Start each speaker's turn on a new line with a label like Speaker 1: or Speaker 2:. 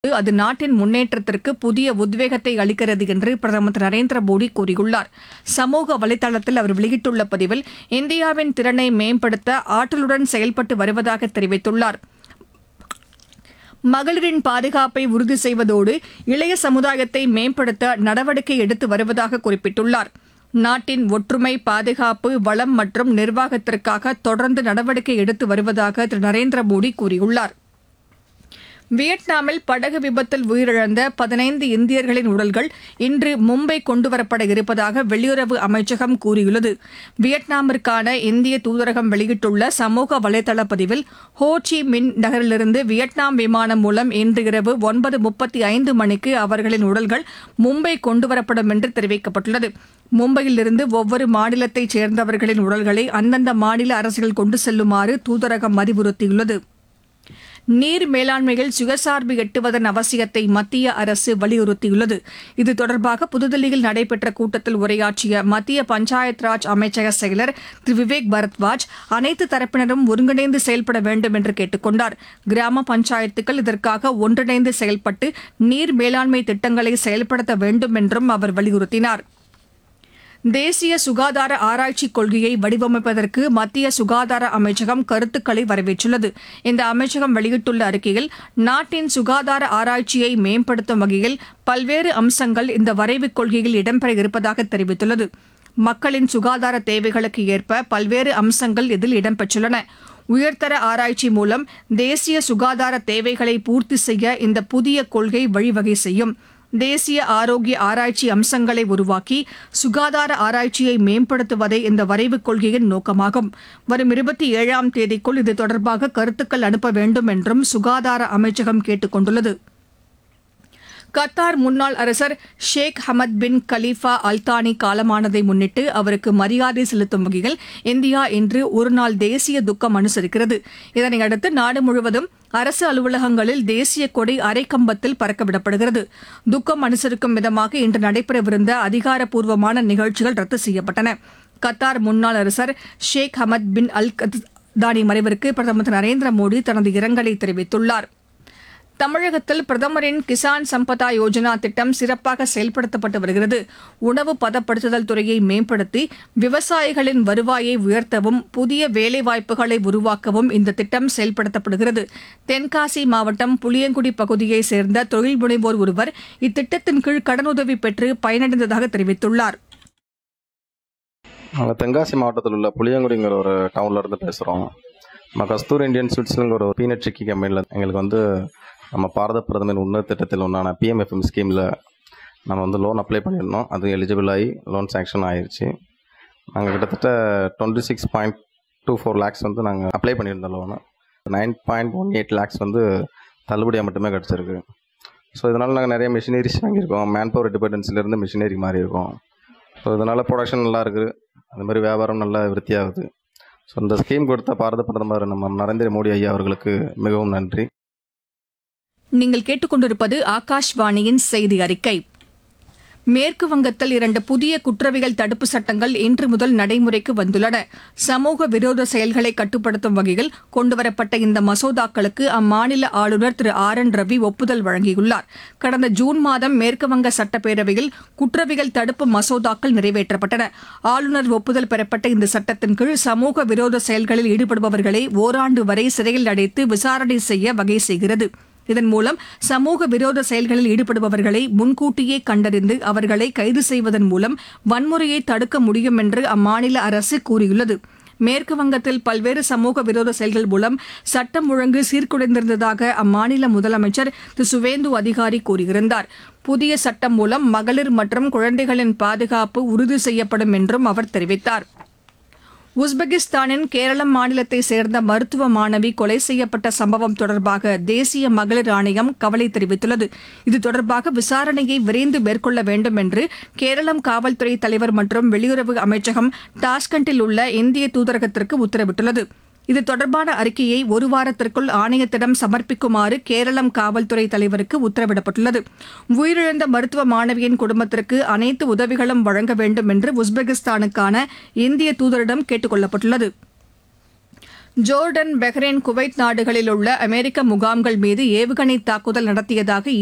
Speaker 1: அது நாட்டின் முன்னேற்றத்திற்கு புதிய உத்வேகத்தை அளிக்கிறது என்று பிரதமர் திரு நரேந்திர மோடி கூறியுள்ளார் சமூக வலைதளத்தில் அவர் வெளியிட்டுள்ள பதிவில் இந்தியாவின் திறனை மேம்படுத்த ஆற்றலுடன் செயல்பட்டு வருவதாக தெரிவித்துள்ளார் மகளிரின் பாதுகாப்பை உறுதி செய்வதோடு இளைய சமுதாயத்தை மேம்படுத்த நடவடிக்கை எடுத்து வருவதாக குறிப்பிட்டுள்ளார் நாட்டின் ஒற்றுமை பாதுகாப்பு வளம் மற்றும் நிர்வாகத்திற்காக தொடர்ந்து நடவடிக்கை எடுத்து வருவதாக திரு நரேந்திர மோடி கூறியுள்ளார் வியட்நாமில் படகு விபத்தில் உயிரிழந்த பதினைந்து இந்தியர்களின் உடல்கள் இன்று மும்பை கொண்டுவரப்பட இருப்பதாக வெளியுறவு அமைச்சகம் கூறியுள்ளது வியட்நாமிற்கான இந்திய தூதரகம் வெளியிட்டுள்ள சமூக வலைதள பதிவில் ஹோ சி மின் நகரிலிருந்து வியட்நாம் விமானம் மூலம் இன்று இரவு ஒன்பது முப்பத்தி ஐந்து மணிக்கு அவர்களின் உடல்கள் மும்பை கொண்டுவரப்படும் என்று தெரிவிக்கப்பட்டுள்ளது மும்பையிலிருந்து ஒவ்வொரு மாநிலத்தைச் சேர்ந்தவர்களின் உடல்களை அந்தந்த மாநில அரசுகள் கொண்டு செல்லுமாறு தூதரகம் அறிவுறுத்தியுள்ளது நீர் மேலாண்மையில் சுயசார்பு எட்டுவதன் அவசியத்தை மத்திய அரசு வலியுறுத்தியுள்ளது இது தொடர்பாக புதுதில்லியில் நடைபெற்ற கூட்டத்தில் உரையாற்றிய மத்திய பஞ்சாயத் ராஜ் அமைச்சக செயலர் திரு விவேக் பரத்வாஜ் அனைத்து தரப்பினரும் ஒருங்கிணைந்து செயல்பட வேண்டும் என்று கேட்டுக் கொண்டார் கிராம பஞ்சாயத்துக்கள் இதற்காக ஒன்றிணைந்து செயல்பட்டு நீர் மேலாண்மை திட்டங்களை செயல்படுத்த வேண்டும் என்றும் அவர் வலியுறுத்தினார் தேசிய சுகாதார ஆராய்ச்சிக் கொள்கையை வடிவமைப்பதற்கு மத்திய சுகாதார அமைச்சகம் கருத்துக்களை வரவேற்றுள்ளது இந்த அமைச்சகம் வெளியிட்டுள்ள அறிக்கையில் நாட்டின் சுகாதார ஆராய்ச்சியை மேம்படுத்தும் வகையில் பல்வேறு அம்சங்கள் இந்த வரைவுக் கொள்கையில் இடம்பெற இருப்பதாக தெரிவித்துள்ளது மக்களின் சுகாதார தேவைகளுக்கு ஏற்ப பல்வேறு அம்சங்கள் இதில் இடம்பெற்றுள்ளன உயர்தர ஆராய்ச்சி மூலம் தேசிய சுகாதார தேவைகளை பூர்த்தி செய்ய இந்த புதிய கொள்கை வழிவகை செய்யும் தேசிய ஆரோக்கிய ஆராய்ச்சி அம்சங்களை உருவாக்கி சுகாதார ஆராய்ச்சியை மேம்படுத்துவதே இந்த வரைவுக் கொள்கையின் நோக்கமாகும் வரும் இருபத்தி ஏழாம் தேதிக்குள் இது தொடர்பாக கருத்துக்கள் அனுப்ப வேண்டும் என்றும் சுகாதார அமைச்சகம் கேட்டுக் கொண்டுள்ளது கத்தார் முன்னாள் அரசர் ஷேக் ஹமத் பின் கலீஃபா அல்தானி காலமானதை முன்னிட்டு அவருக்கு மரியாதை செலுத்தும் வகையில் இந்தியா இன்று ஒருநாள் தேசிய துக்கம் அனுசரிக்கிறது இதனையடுத்து நாடு முழுவதும் அரசு அலுவலகங்களில் தேசிய கொடி அரைக்கம்பத்தில் பறக்கவிடப்படுகிறது துக்கம் அனுசரிக்கும் விதமாக இன்று நடைபெறவிருந்த அதிகாரப்பூர்வமான நிகழ்ச்சிகள் ரத்து செய்யப்பட்டன கத்தார் முன்னாள் அரசர் ஷேக் ஹமத் பின் அல் தானி மறைவிற்கு பிரதமர் திரு நரேந்திர மோடி தனது இரங்கலை தெரிவித்துள்ளார் தமிழகத்தில் பிரதமரின் கிசான் சம்பதா யோஜனா திட்டம் சிறப்பாக செயல்படுத்தப்பட்டு வருகிறது உணவு பதப்படுத்துதல் துறையை மேம்படுத்தி விவசாயிகளின் வருவாயை உயர்த்தவும் புதிய வேலைவாய்ப்புகளை உருவாக்கவும் இந்த திட்டம் செயல்படுத்தப்படுகிறது தென்காசி மாவட்டம் புளியங்குடி பகுதியைச் சேர்ந்த தொழில் முனைவோர் ஒருவர் இத்திட்டத்தின் கீழ் கடனுதவி பெற்று பயனடைந்ததாக தெரிவித்துள்ளார்
Speaker 2: நாங்கள் தென்காசி மாவட்டத்தில் உள்ள புளியங்குடிங்கிற ஒரு டவுன்ல இருந்து பேசுகிறோம் நம்ம கஸ்தூர் இந்தியன் ஸ்வீட்ஸுங்கிற ஒரு பீனட் சிக்கி கம்பெனியில் எங்களுக்கு வந்து நம்ம பாரத பிரதமர் உன்னத திட்டத்தில் ஒன்றான பிஎம்எஃப்எம் ஸ்கீமில் நம்ம வந்து லோன் அப்ளை பண்ணியிருந்தோம் அது எலிஜிபிள் ஆகி லோன் சேங்ஷன் ஆயிருச்சு நாங்கள் கிட்டத்தட்ட twenty six point two four lakhs வந்து நாங்கள் அப்ளை பண்ணியிருந்தோம் loan nine point one eight lakhs வந்து தள்ளுபடியாக மட்டுமே கிடச்சிருக்கு ஸோ இதனால் நாங்கள் நிறைய மிஷினரிஸ் வாங்கியிருக்கோம் மேன் பவர் டிபெண்டன்சிலேருந்து மிஷினரி மாறி இருக்கோம் ஸோ இதனால் ப்ரொடக்ஷன் நல்லா இருக்குது அது மாதிரி வியாபாரம் நல்லா விருத்தியாகுது ஸோ இந்த ஸ்கீம் கொடுத்த பாரத பிரதமர் நம்ம நரேந்திர மோடி ஐயா அவர்களுக்கு மிகவும் நன்றி
Speaker 1: நீங்கள் கேட்டுக்கொண்டிருப்பது ஆகாஷ்வாணியின் செய்தி அறிக்கை மேற்கு வங்கத்தில் இரண்டு புதிய குற்றவியல் தடுப்பு சட்டங்கள் இன்று முதல் நடைமுறைக்கு வந்துள்ளன சமூக விரோத செயல்களை கட்டுப்படுத்தும் வகையில் கொண்டுவரப்பட்ட இந்த மசோதாக்களுக்கு அம்மாநில ஆளுநர் திரு ஆர் என் ரவி ஒப்புதல் வழங்கியுள்ளார் கடந்த ஜூன் மாதம் மேற்குவங்க சட்டப்பேரவையில் குற்றவியல் தடுப்பு மசோதாக்கள் நிறைவேற்றப்பட்டன ஆளுநர் ஒப்புதல் பெறப்பட்ட இந்த சட்டத்தின் கீழ் சமூக விரோத செயல்களில் ஈடுபடுபவர்களை ஓராண்டு வரை சிறையில் அடைத்து விசாரணை செய்ய வகை செய்கிறது இதன் மூலம் சமூக விரோத செயல்களில் ஈடுபடுபவர்களை முன்கூட்டியே கண்டறிந்து அவர்களை கைது செய்வதன் மூலம் வன்முறையை தடுக்க முடியும் என்று அம்மாநில அரசு கூறியுள்ளது மேற்கு வங்கத்தில் பல்வேறு சமூக விரோத செயல்கள் மூலம் சட்டம் ஒழுங்கு சீர்குலைந்திருந்ததாக அம்மாநில முதலமைச்சர் திரு சுவேந்து அதிகாரி கூறியிருந்தார் புதிய சட்டம் மூலம் மகளிர் மற்றும் குழந்தைகளின் பாதுகாப்பு உறுதி செய்யப்படும் என்றும் அவர் தெரிவித்தார் உஸ்பெகிஸ்தானின் கேரளம் மாநிலத்தைச் சேர்ந்த மருத்துவ மாணவி கொலை செய்யப்பட்ட சம்பவம் தொடர்பாக தேசிய மகளிர் ஆணையம் கவலை தெரிவித்துள்ளது இது தொடர்பாக விசாரணையை விரைந்து மேற்கொள்ள வேண்டும் என்று கேரளம் காவல்துறை தலைவர் மற்றும் வெளியுறவு அமைச்சகம் டாஸ்கண்டில் உள்ள இந்திய தூதரகத்திற்கு உத்தரவிட்டுள்ளது இது தொடர்பான அறிக்கையை ஒரு வாரத்திற்குள் ஆணையத்திடம் சமர்ப்பிக்குமாறு கேரளம் காவல்துறை தலைவருக்கு உத்தரவிடப்பட்டுள்ளது உயிரிழந்த மருத்துவ மாணவியின் குடும்பத்திற்கு அனைத்து உதவிகளும் வழங்க வேண்டும் என்று உஸ்பெகிஸ்தானுக்கான இந்திய தூதரிடம் கேட்டுக் கொள்ளப்பட்டுள்ளது ஜோர்டன் பஹ்ரைன் குவைத் நாடுகளில் உள்ள அமெரிக்க முகாம்கள் மீது ஏவுகணை தாக்குதல் நடத்தியதாக